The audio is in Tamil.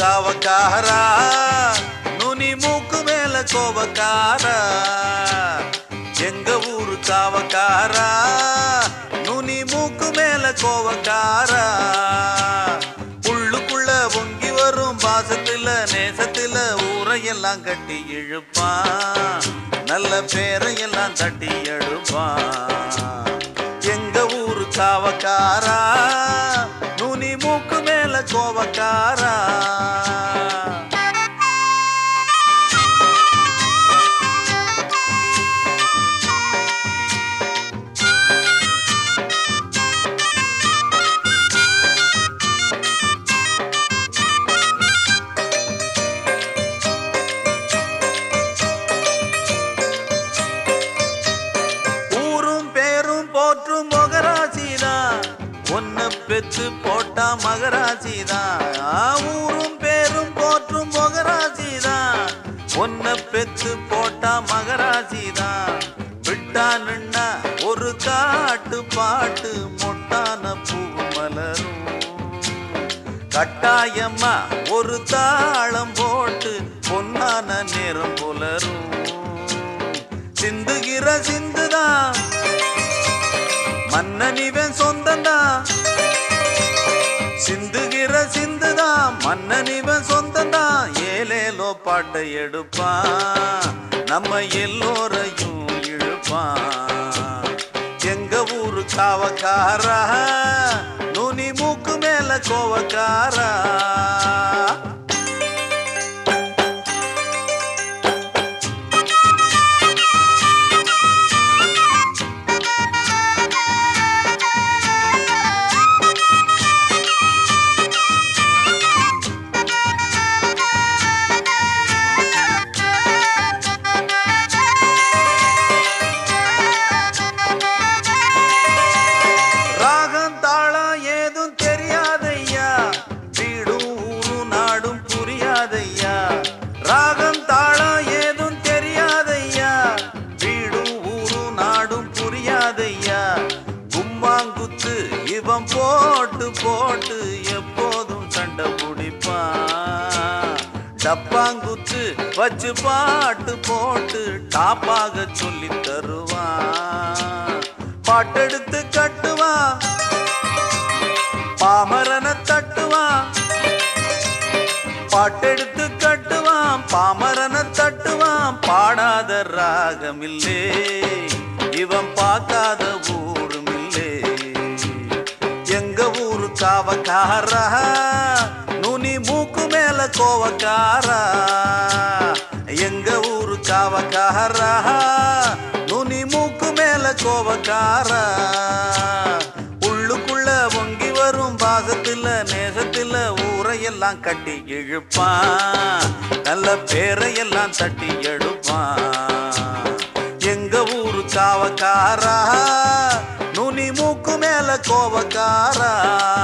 காவக்காரா நுனி மூக்கு மேல கோவக்காரா எங்க ஊரு காவக்காரா நுனி மூக்கு மேல கோவக்காரா உள்ளுக்குள்ள பொங்கி வரும் பாசத்துல நேசத்துல ஊரையெல்லாம் கட்டி இழுப்பான் நல்ல பேரையெல்லாம் தட்டி எடுப்பான் எங்க ஊரு காவக்காரா நுனி மூக்கு மேல கோவக்காரா ஊரும் பேரும் போற்றும் மொகராசிதான் ஒன்ன பெத்து போட்டா மகராசிதான் ஊரும் பேரும் போற்றும் மொகராசிதான் ஒன்ன பெத்து போட்டா மகராசிதான் விட்டா நின்னா ஒரு காட்டு பாட்டு மொட்டான பூ மலரும் கட்டாயமா ஒரு தாளம் போட்டு பொன்னான நேரம் புலரும் சிந்துகிற சிந்துதான் மன்னனிவன் சொந்தந்தான் சிந்துகிற சிந்துதான் மன்னனிவன் சொந்தந்தான் ஏலேலோ பாட்டை எடுப்பான் நம்ம எல்லோரையும் இழுப்பான் எங்க ஊரு காவக்காரா நுனி மூக்கு மேல கோவக்காரா ராகம் தாளம் ஏதும் தெரியாதையா வீடும் ஊரும் நாடும் புரியாதையா ராகம் தாளம் ஏதும் தெரியாதையா வீடும் ஊரும் நாடும் புரியாதையா கும்மாங்குத்து இவன் போட்டு போட்டு எப்போதும் சண்டை பிடிப்பான் டப்பாங்குத்து வச்சு பாட்டு போட்டு டாப்பாக சொல்லி தருவான் பாட்டெடுத்து கட்டுவான் பாமரனை தட்டுவான் பாட்டெடுத்து கட்டுவான் பாமரனை தட்டுவான் பாடாத ராகமில்லே இவன் பார்க்காத ஊருமில்லே எங்க ஊரு காவக்காரா நுனி மூக்கு மேல கோவக்காரா எங்க ஊரு காவக்காரா நுனி மூக்கு மேல கோவக்காரா உள்ளுக்குள்ள பொங்கி வரும் பாசத்துல நேசத்துல ஊரையெல்லாம் கட்டி இழுப்பான் நல்ல பேரையெல்லாம் தட்டி எடுப்பான் எங்க ஊரு காவக்காரா நுனி மூக்கு மேல கோவக்காரா